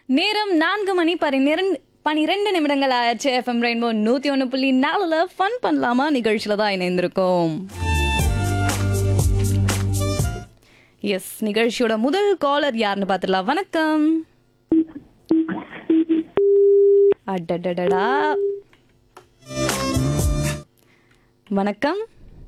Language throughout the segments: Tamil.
நேரம் நான்கு மணி பன்னிரண்டு பனிரெண்டு நிமிடங்கள் ஆயிடுச்சு எஃப்எம் ரெயின்போ நூத்தி ஒன்று புள்ளி நாலுல ஃபன் பண்ணலாமா நிகழ்ச்சியில தான் இணைந்திருக்கோம் எஸ் நிகழ்ச்சியோட முதல் காலர் யாருன்னு பார்த்துடலாம் வணக்கம் அடடடடா வணக்கம்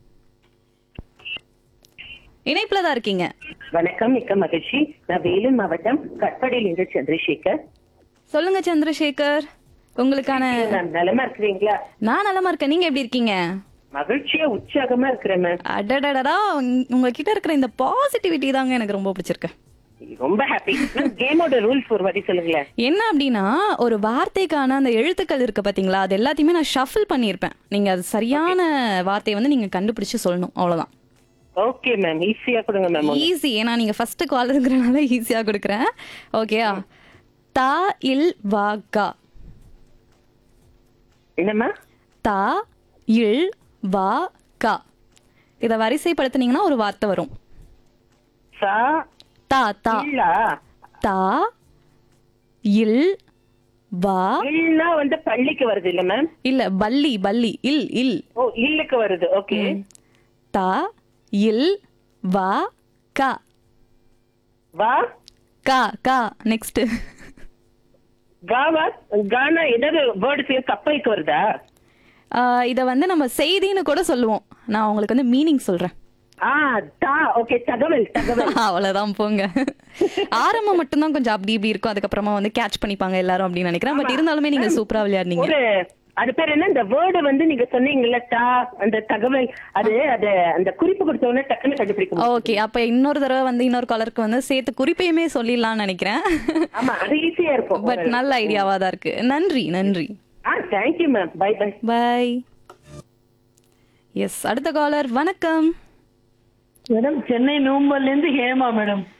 இணைப்புல தான் இருக்கீங்க வணக்கம் மிக்க மகிழ்ச்சி நான் வேலூர் மாவட்டம் கட்படியில் இருந்து சந்திரசேகர் சொல்லுங்க சந்திரசேகர் உங்களுக்கான மேம் நலமா இருக்கிறீங்களா நான் நலமா இருக்கேன் நீங்க எப்படி இருக்கீங்க மகிழ்ச்சியா உற்சாகமா இருக்கிறேன் மேம் அடடடடா உங்க- உங்ககிட்ட இருக்கிற இந்த பாசிட்டிவிட்டி தாங்க எனக்கு ரொம்ப பிடிச்சிருக்கு ரொம்ப ஹாப்பி கேமோட ரூல்ஸ் ஒரு வாட்டி சொல்லுங்களேன் என்ன அப்படின்னா ஒரு வார்த்தைக்கான அந்த எழுத்துக்கள் இருக்கு பாத்தீங்களா அது எல்லாத்தையுமே நான் ஷஃபில் பண்ணியிருப்பேன் நீங்க அது சரியான வார்த்தையை வந்து நீங்க கண்டுபிடிச்சு சொல்லணும் அவ்வளவுதான் ஓகே மேம் ஈஸியா கொடுங்க மேம் ஈஸி ஏன்னா நீங்க ஃபர்ஸ்ட் கால் இருக்கிறனால ஈஸியா கொடுக்குறேன் ஓகேயா தா இல் வா கா என்னம்மா தா இல் வா கா இதை வரிசைப்படுத்துனீங்கன்னா ஒரு வார்த்தை வரும் சா தா தா இல்லா தா இல் வா இல்லா வந்து பள்ளிக்கு வருது இல்ல மேம் இல்ல பல்லி பல்லி இல் இல் ஓ இல்லுக்கு வருது ஓகே தா இல் வா கா வா கா கா நெக்ஸ்ட் காவா கானா ஏதாவது வேர்டு கப்பலுக்கு வருதா இத வந்து நம்ம செய்தின்னு கூட சொல்லுவோம் நான் உங்களுக்கு வந்து மீனிங் சொல்றேன் ஆ தா ஓகே தகவல் தகவல் அவ்வளவுதான் போங்க ஆரம்பம் மட்டும்தான் கொஞ்சம் அப்படி இப்படி இருக்கும் அதுக்கப்புறமா வந்து கேட்ச் பண்ணிப்பாங்க எல்லாரும் அப்படின்னு நினைக்கிறேன் பட் இருந்தாலுமே நீங்க சூப்பரா விளையாடுனீங்க ஒரு அது பேர் என்ன இந்த வேர்டு வந்து நீங்க சொன்னீங்கல்ல டா அந்த தகவல் அது அது அந்த குறிப்பு கொடுத்த உடனே டக்குன்னு கண்டுபிடிக்க முடியும். ஓகே அப்ப இன்னொரு தடவை வந்து இன்னொரு கலருக்கு வந்து சேர்த்து குறிப்பையுமே சொல்லிடலாம்னு நினைக்கிறேன் ஆமா அது ஈஸியா இருக்கும் பட் நல்ல ஐடியாவா தான் இருக்கு நன்றி நன்றி ஆ thank you ma'am bye bye bye yes அடுத்த காலர் வணக்கம் மேடம் சென்னை நூம்பல்ல இருந்து ஹேமா மேடம்